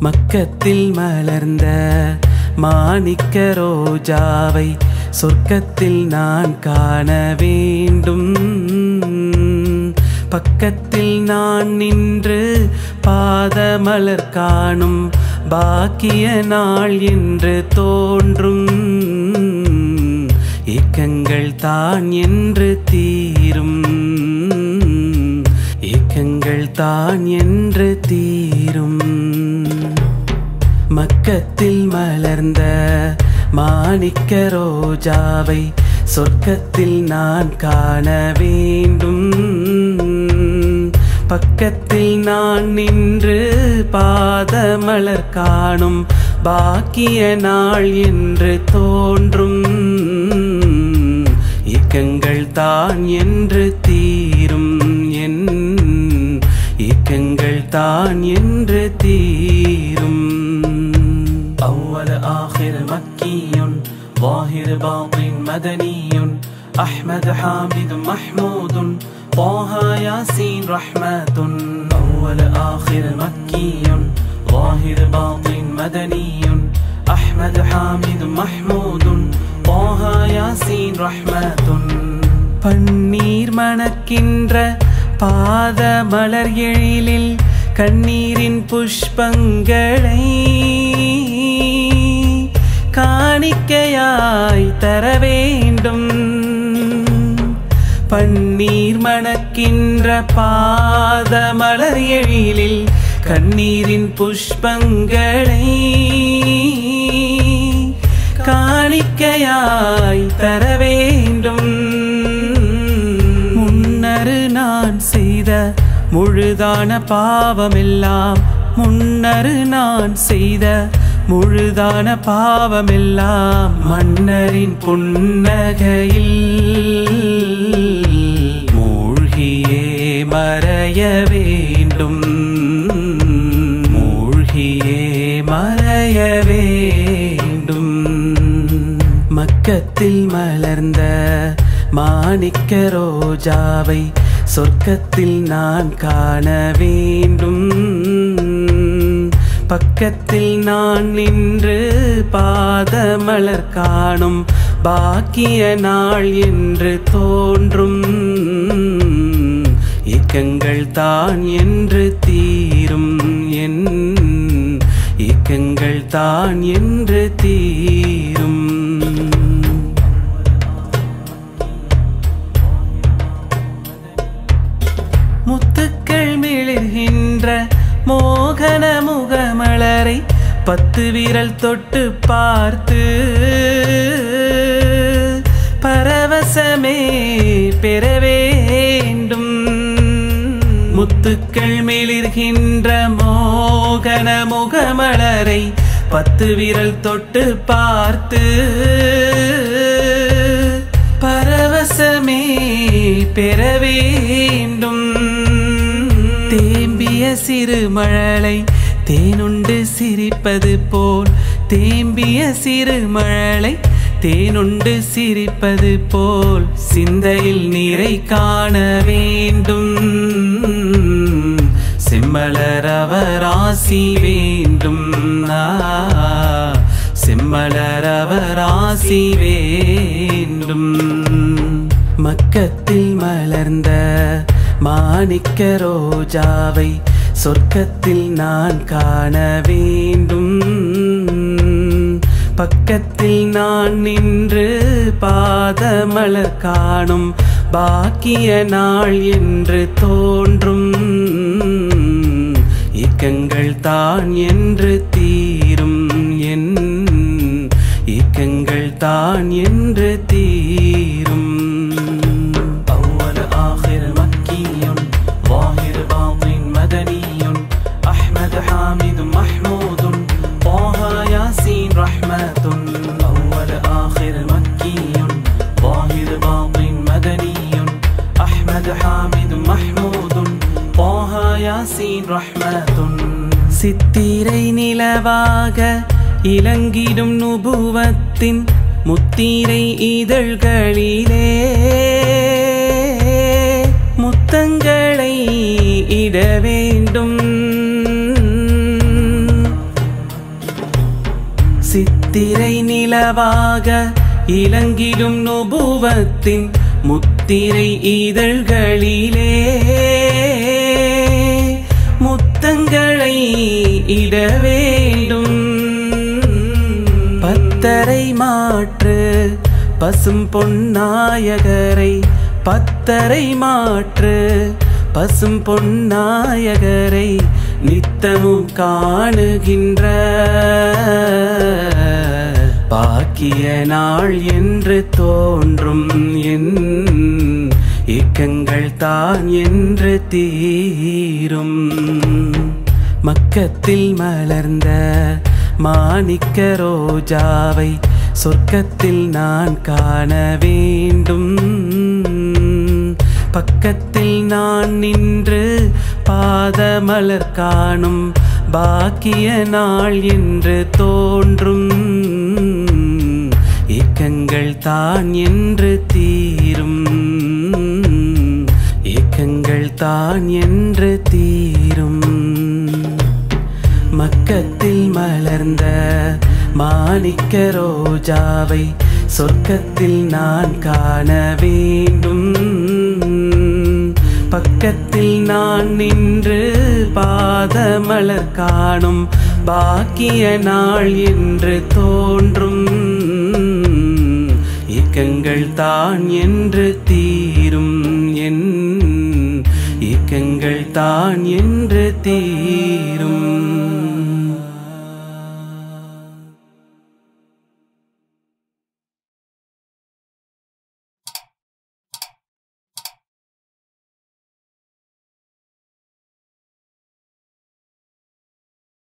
மக்கத்தில் மலர்ந்த மாணிக்க ரோஜாவை சொர்க்கத்தில் நான் காண வேண்டும் பக்கத்தில் நான் நின்று பாதமலர் காணும் பாக்கிய நாள் என்று தோன்றும் ஏக்கங்கள் தான் என்று தீரும் ஏக்கங்கள் தான் என்று தீரும் மக்கத்தில் மலர்ந்த மாணிக்க ரோஜாவை சொர்க்கத்தில் நான் காண வேண்டும் பக்கத்தில் நான் நின்று பாதமலர் காணும் பாக்கிய நாள் என்று தோன்றும் ஏக்கங்கள் தான் என்று தீரும் என் ஏக்கங்கள் தான் என்று தீரும் أول آخر مكي ظاهر باطن مدني أحمد حامد محمود طه ياسين رحمة أول آخر مكي ظاهر باطن مدني أحمد حامد محمود طه ياسين رحمة பன்னீர் மணக்கின்ற பாத மலர் எழிலில் கண்ணீரின் புஷ்பங்களை காணிக்கையாய் தர வேண்டும் பன்னீர் மணக்கின்ற பாத மலர் எழிலில் கண்ணீரின் புஷ்பங்களை காணிக்கையாய் தர வேண்டும் முன்னரு நான் செய்த முழுதான பாவமெல்லாம் முன்னரு நான் செய்த முழுதான பாவமெல்லாம் மன்னரின் புன்னகையில் மூழ்கியே மறைய வேண்டும் மூழ்கியே மறைய வேண்டும் மக்கத்தில் மலர்ந்த மாணிக்க ரோஜாவை சொர்க்கத்தில் நான் காண வேண்டும் பக்கத்தில் நான் நின்று பாதமலர் காணும் பாக்கிய நாள் என்று தோன்றும் ஏக்கங்கள் தான் என்று தீரும் என் ஏக்கங்கள் தான் என்று தீரும் முத்துக்கள் மிளிர்கின்ற மோகன முகமலரை பத்து விரல் தொட்டு பார்த்து பரவசமே பெற வேண்டும் முத்துக்கள் மிளிர்கின்ற மோகன முகமலரை பத்து விரல் தொட்டு பார்த்து பரவசமே பெற வேண்டும் தேம்பிய சிறு மழலை தேனுண்டு சிரிப்பது போல் தேம்பிய சிறு மழலை தேனுண்டு சிரிப்பது போல் சிந்தையில் நீரை காண வேண்டும் செம்மலர் அவர் ஆசி வேண்டும் ஆ, செம்மலர் அவர் ஆசி வேண்டும் மக்கத்தில் மலர்ந்த மாணிக்க ரோஜாவை சொர்க்கத்தில் நான் காண வேண்டும் பக்கத்தில் நான் நின்று பாதமலர் காணும் பாக்கிய நாள் என்று தோன்றும் ஏக்கங்கள் தான் என்று தீரும் என் ஏக்கங்கள் தான் என்று தீரும் أول آخر مكي ظاهر باطن مدني أحمد حامد محمود طه ياسين رحمة أول آخر مكي ظاهر باطن مدني أحمد حامد محمود طه ياسين رحمة சித்திரை நிலவாக இலங்கிடும் நுபுவத்தின் முத்திரை இதழ்களிலே முத்தங்களை இட வேண்டும் நிலவாக இலங்கிடும் நுபுவத்தின் முத்திரை இதழ்களிலே முத்தங்களை இட வேண்டும் பத்தரை மாற்று பசும் பொன்னாயகரை பத்தரை மாற்று பசும் பொன்னாயகரை நித்தமும் காணுகின்ற பாக்கிய நாள் என்று தோன்றும் என் ஏக்கங்கள் தான் என்று தீரும் மக்கத்தில் மலர்ந்த மாணிக்க ரோஜாவை சொர்க்கத்தில் நான் காண வேண்டும் பக்கத்தில் நான் நின்று பாதமலர் காணும் பாக்கிய நாள் என்று தோன்றும் ஏக்கங்கள் தான் என்று தீரும் ஏக்கங்கள் தான் என்று தீரும் மக்கத்தில் மலர்ந்த மாணிக்க ரோஜாவை சொர்க்கத்தில் நான் காண வேண்டும் பக்கத்தில் நான் நின்று பாதமலர் காணும் பாக்கிய நாள் என்று தோன்றும் ஏக்கங்கள் தான் என்று தீரும் என் ஏக்கங்கள் தான் என்று தீரும்